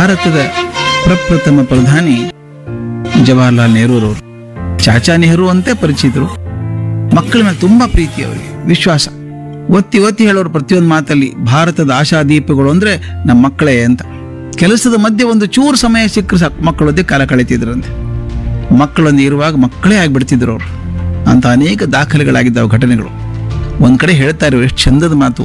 ಭಾರತದ ಪ್ರಪ್ರಥಮ ಪ್ರಧಾನಿ ಜವಾಹರ್ಲಾಲ್ ನೆಹರೂರವರು ಚಾಚಾ ನೆಹರು ಅಂತೆ ಪರಿಚಿತರು ಮಕ್ಕಳ ಮೇಲೆ ತುಂಬಾ ಪ್ರೀತಿ ಅವರಿಗೆ ವಿಶ್ವಾಸ ಒತ್ತಿ ಒತ್ತಿ ಹೇಳೋರು ಪ್ರತಿಯೊಂದು ಮಾತಲ್ಲಿ ಭಾರತದ ಆಶಾದೀಪಗಳು ಅಂದ್ರೆ ನಮ್ಮ ಮಕ್ಕಳೇ ಅಂತ ಕೆಲಸದ ಮಧ್ಯೆ ಒಂದು ಚೂರು ಸಮಯ ಸಿಕ್ಕರೆ ಸಾಕು ಮಕ್ಕಳೊಂದೇ ಕಾಲ ಕಳೀತಿದ್ರಂತೆ ಮಕ್ಕಳೊಂದು ಇರುವಾಗ ಮಕ್ಕಳೇ ಆಗ್ಬಿಡ್ತಿದ್ರು ಅವರು ಅಂತ ಅನೇಕ ದಾಖಲೆಗಳಾಗಿದ್ದಾವೆ ಘಟನೆಗಳು ಒಂದ್ ಕಡೆ ಹೇಳ್ತಾರೆ ಇವ್ರು ಎಷ್ಟು ಚಂದದ ಮಾತು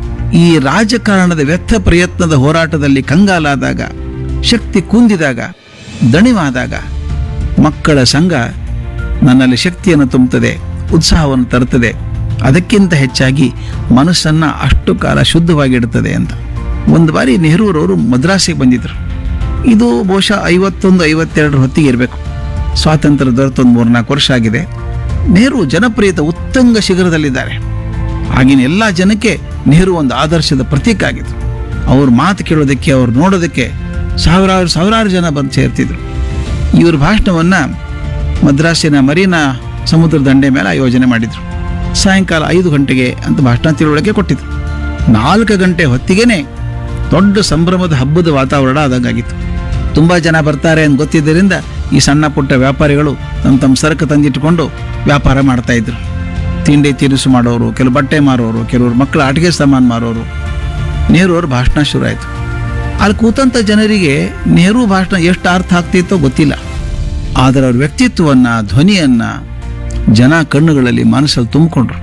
ಈ ರಾಜಕಾರಣದ ವ್ಯರ್ಥ ಪ್ರಯತ್ನದ ಹೋರಾಟದಲ್ಲಿ ಕಂಗಾಲಾದಾಗ ಶಕ್ತಿ ಕುಂದಿದಾಗ ದಣಿವಾದಾಗ ಮಕ್ಕಳ ಸಂಘ ನನ್ನಲ್ಲಿ ಶಕ್ತಿಯನ್ನು ತುಂಬುತ್ತದೆ ಉತ್ಸಾಹವನ್ನು ತರುತ್ತದೆ ಅದಕ್ಕಿಂತ ಹೆಚ್ಚಾಗಿ ಮನಸ್ಸನ್ನ ಅಷ್ಟು ಕಾಲ ಶುದ್ಧವಾಗಿಡುತ್ತದೆ ಅಂತ ಒಂದು ಬಾರಿ ನೆಹರೂರವರು ಮದ್ರಾಸಿಗೆ ಬಂದಿದ್ರು ಇದು ಬಹುಶಃ ಐವತ್ತೊಂದು ಐವತ್ತೆರಡರ ಹೊತ್ತಿಗೆ ಇರಬೇಕು ಸ್ವಾತಂತ್ರ್ಯ ದೊರೆತೊಂದು ಮೂರ್ನಾಲ್ಕು ವರ್ಷ ಆಗಿದೆ ನೆಹರು ಜನಪ್ರಿಯತೆ ಉತ್ತಂಗ ಶಿಖರದಲ್ಲಿದ್ದಾರೆ ಆಗಿನ ಎಲ್ಲ ಜನಕ್ಕೆ ನೆಹರು ಒಂದು ಆದರ್ಶದ ಪ್ರತೀಕ ಆಗಿದ್ರು ಅವ್ರ ಮಾತು ಕೇಳೋದಕ್ಕೆ ಅವ್ರು ನೋಡೋದಕ್ಕೆ ಸಾವಿರಾರು ಸಾವಿರಾರು ಜನ ಬಂದು ಸೇರ್ತಿದ್ರು ಇವ್ರ ಭಾಷಣವನ್ನ ಮದ್ರಾಸಿನ ಮರೀನಾ ಸಮುದ್ರ ದಂಡೆ ಮೇಲೆ ಆಯೋಜನೆ ಮಾಡಿದ್ರು ಸಾಯಂಕಾಲ ಐದು ಗಂಟೆಗೆ ಅಂತ ಭಾಷಣ ತಿಳುವಳಿಕೆ ಕೊಟ್ಟಿದ್ರು ನಾಲ್ಕು ಗಂಟೆ ಹೊತ್ತಿಗೆನೆ ದೊಡ್ಡ ಸಂಭ್ರಮದ ಹಬ್ಬದ ವಾತಾವರಣ ಆದಂಗಾಗಿತ್ತು ತುಂಬಾ ಜನ ಬರ್ತಾರೆ ಅಂತ ಗೊತ್ತಿದ್ದರಿಂದ ಈ ಸಣ್ಣ ಪುಟ್ಟ ವ್ಯಾಪಾರಿಗಳು ತಮ್ಮ ತಮ್ಮ ಸರಕು ತಂದಿಟ್ಟುಕೊಂಡು ವ್ಯಾಪಾರ ಮಾಡ್ತಾ ಇದ್ರು ತಿಂಡಿ ತಿನಿಸು ಮಾಡೋರು ಕೆಲವು ಬಟ್ಟೆ ಮಾರೋರು ಕೆಲವರು ಮಕ್ಕಳ ಆಟಿಕೆ ಸಾಮಾನು ಮಾರೋರು ನೆಹರು ಅವ್ರ ಭಾಷಣ ಶುರು ಆಯಿತು ಅಲ್ಲಿ ಕೂತಂಥ ಜನರಿಗೆ ನೆಹರು ಭಾಷಣ ಎಷ್ಟು ಅರ್ಥ ಆಗ್ತಿತ್ತೋ ಗೊತ್ತಿಲ್ಲ ಆದರೆ ಅವ್ರ ವ್ಯಕ್ತಿತ್ವವನ್ನ ಧ್ವನಿಯನ್ನ ಜನ ಕಣ್ಣುಗಳಲ್ಲಿ ಮನಸ್ಸಲ್ಲಿ ತುಂಬಿಕೊಂಡ್ರು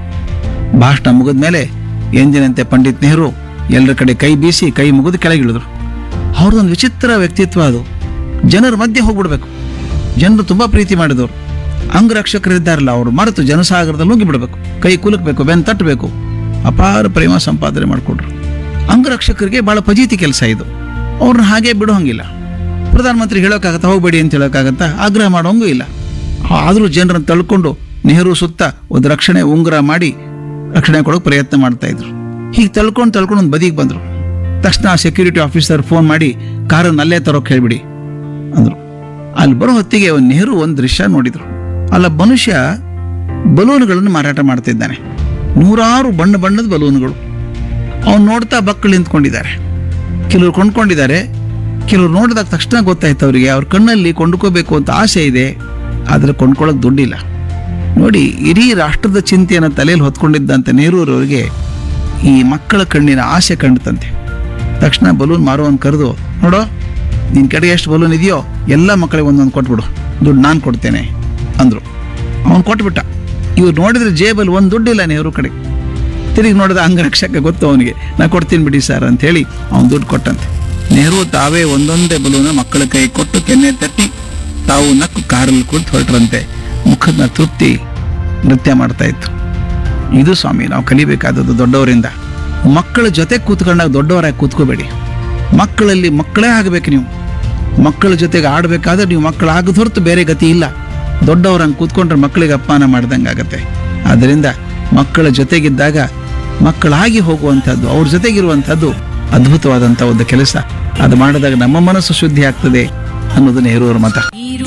ಭಾಷಣ ಮುಗಿದ ಮೇಲೆ ಎಂದಿನಂತೆ ಪಂಡಿತ್ ನೆಹರು ಎಲ್ಲರ ಕಡೆ ಕೈ ಬೀಸಿ ಕೈ ಮುಗಿದು ಕೆಳಗಿಳಿದ್ರು ಅವ್ರದ್ದೊಂದು ವಿಚಿತ್ರ ವ್ಯಕ್ತಿತ್ವ ಅದು ಜನರ ಮಧ್ಯೆ ಹೋಗ್ಬಿಡ್ಬೇಕು ಜನರು ತುಂಬಾ ಪ್ರೀತಿ ಮಾಡಿದವರು ಅಂಗರಕ್ಷಕರಿದ್ದಾರಲ್ಲ ಅವರು ಮರೆತು ಜನಸಾಗರದಲ್ಲಿ ನುಗ್ಗಿಬಿಡ್ಬೇಕು ಕೈ ಕುಲುಕ್ಬೇಕು ಬೆನ್ ತಟ್ಟಬೇಕು ಅಪಾರ ಪ್ರೇಮ ಸಂಪಾದನೆ ಮಾಡಿಕೊಟ್ರು ಅಂಗರಕ್ಷಕರಿಗೆ ಬಹಳ ಫಜೀತಿ ಕೆಲಸ ಇದು ಅವ್ರನ್ನ ಹಾಗೆ ಬಿಡೋ ಹಂಗಿಲ್ಲ ಪ್ರಧಾನಮಂತ್ರಿ ಹೇಳೋಕ್ಕಾಗತ್ತಾ ಹೋಗ್ಬೇಡಿ ಅಂತ ಹೇಳೋಕ್ಕಾಗತ್ತಾ ಆಗ್ರಹ ಮಾಡೋಂಗೂ ಇಲ್ಲ ಆದರೂ ಜನರನ್ನು ತಳ್ಕೊಂಡು ನೆಹರು ಸುತ್ತ ಒಂದು ರಕ್ಷಣೆ ಉಂಗುರ ಮಾಡಿ ರಕ್ಷಣೆ ಕೊಡೋಕೆ ಪ್ರಯತ್ನ ಮಾಡ್ತಾ ಇದ್ರು ಹೀಗೆ ತಳ್ಕೊಂಡು ತಳ್ಕೊಂಡು ಒಂದು ಬದಿಗೆ ಬಂದರು ತಕ್ಷಣ ಸೆಕ್ಯೂರಿಟಿ ಆಫೀಸರ್ ಫೋನ್ ಮಾಡಿ ಕಾರನ್ನು ಅಲ್ಲೇ ತರೋಕೆ ಹೇಳ್ಬಿಡಿ ಅಂದ್ರು ಅಲ್ಲಿ ಬರೋ ಹೊತ್ತಿಗೆ ಒಂದು ನೆಹರು ಒಂದು ದೃಶ್ಯ ನೋಡಿದ್ರು ಅಲ್ಲ ಮನುಷ್ಯ ಬಲೂನ್ಗಳನ್ನು ಮಾರಾಟ ಮಾಡ್ತಿದ್ದಾನೆ ನೂರಾರು ಬಣ್ಣ ಬಣ್ಣದ ಬಲೂನ್ಗಳು ಅವ್ನು ನೋಡ್ತಾ ಬಕ್ಕಳು ನಿಂತ್ಕೊಂಡಿದ್ದಾರೆ ಕೆಲವರು ಕೊಂಡ್ಕೊಂಡಿದ್ದಾರೆ ಕೆಲವರು ನೋಡಿದಾಗ ತಕ್ಷಣ ಗೊತ್ತಾಯ್ತು ಅವರಿಗೆ ಅವ್ರ ಕಣ್ಣಲ್ಲಿ ಕೊಂಡ್ಕೋಬೇಕು ಅಂತ ಆಸೆ ಇದೆ ಆದರೆ ಕೊಂಡ್ಕೊಳ್ಳೋಕೆ ದುಡ್ಡಿಲ್ಲ ನೋಡಿ ಇಡೀ ರಾಷ್ಟ್ರದ ಚಿಂತೆಯನ್ನು ತಲೆಯಲ್ಲಿ ಹೊತ್ಕೊಂಡಿದ್ದಂತೆ ನೆಹರೂರವರಿಗೆ ಈ ಮಕ್ಕಳ ಕಣ್ಣಿನ ಆಸೆ ಕಂಡತಂತೆ ತಕ್ಷಣ ಬಲೂನ್ ಮಾರುವನ್ ಕರೆದು ನೋಡೋ ನಿನ್ನ ಕಡೆಗೆ ಎಷ್ಟು ಬಲೂನ್ ಇದೆಯೋ ಎಲ್ಲ ಮಕ್ಕಳಿಗೆ ಒಂದೊಂದು ಕೊಟ್ಬಿಡು ದುಡ್ಡು ನಾನು ಕೊಡ್ತೇನೆ ಅಂದರು ಅವನು ಕೊಟ್ಬಿಟ್ಟ ಇವ್ರು ನೋಡಿದ್ರೆ ಜೇಬಲ್ಲಿ ಒಂದು ದುಡ್ಡಿಲ್ಲ ನೆಹರು ಕಡೆ ತಿರುಗಿ ನೋಡಿದ ಅಂಗರಕ್ಷಕ ಗೊತ್ತು ಅವನಿಗೆ ನಾ ಕೊಡ್ತೀನಿ ಬಿಡಿ ಸರ್ ಅಂತ ಹೇಳಿ ಅವನು ದುಡ್ಡು ಕೊಟ್ಟಂತೆ ನೆಹರು ತಾವೇ ಒಂದೊಂದೇ ಬಲೂನ ಮಕ್ಕಳ ಕೈ ಕೊಟ್ಟು ಕೆನ್ನೆ ತಟ್ಟಿ ತಾವು ನಕ್ಕು ಕಾರಲ್ಲಿ ಕುಳಿತು ಹೊರಟ್ರಂತೆ ಮುಖದ ತೃಪ್ತಿ ನೃತ್ಯ ಮಾಡ್ತಾ ಇತ್ತು ಇದು ಸ್ವಾಮಿ ನಾವು ಕಲಿಬೇಕಾದದ್ದು ದೊಡ್ಡವರಿಂದ ಮಕ್ಕಳ ಜೊತೆ ಕೂತ್ಕೊಂಡಾಗ ದೊಡ್ಡವರಾಗಿ ಕೂತ್ಕೋಬೇಡಿ ಮಕ್ಕಳಲ್ಲಿ ಮಕ್ಕಳೇ ಆಗಬೇಕು ನೀವು ಮಕ್ಕಳ ಜೊತೆಗೆ ಆಡಬೇಕಾದ್ರೆ ನೀವು ಮಕ್ಕಳು ಆಗದ ಹೊರತು ಬೇರೆ ಗತಿ ಇಲ್ಲ ದೊಡ್ಡವರಂಗೆ ಕೂತ್ಕೊಂಡ್ರೆ ಮಕ್ಕಳಿಗೆ ಅಪಮಾನ ಮಾಡ್ದಂಗೆ ಆಗತ್ತೆ ಆದ್ದರಿಂದ ಮಕ್ಕಳ ಜೊತೆಗಿದ್ದಾಗ ಮಕ್ಕಳಾಗಿ ಹೋಗುವಂಥದ್ದು ಅವ್ರ ಜೊತೆಗಿರುವಂಥದ್ದು ಅದ್ಭುತವಾದಂಥ ಒಂದು ಕೆಲಸ ಅದು ಮಾಡಿದಾಗ ನಮ್ಮ ಮನಸ್ಸು ಶುದ್ಧಿ ಆಗ್ತದೆ ಅನ್ನೋದು ನೆಹರು ಅವರ ಮತ ಈ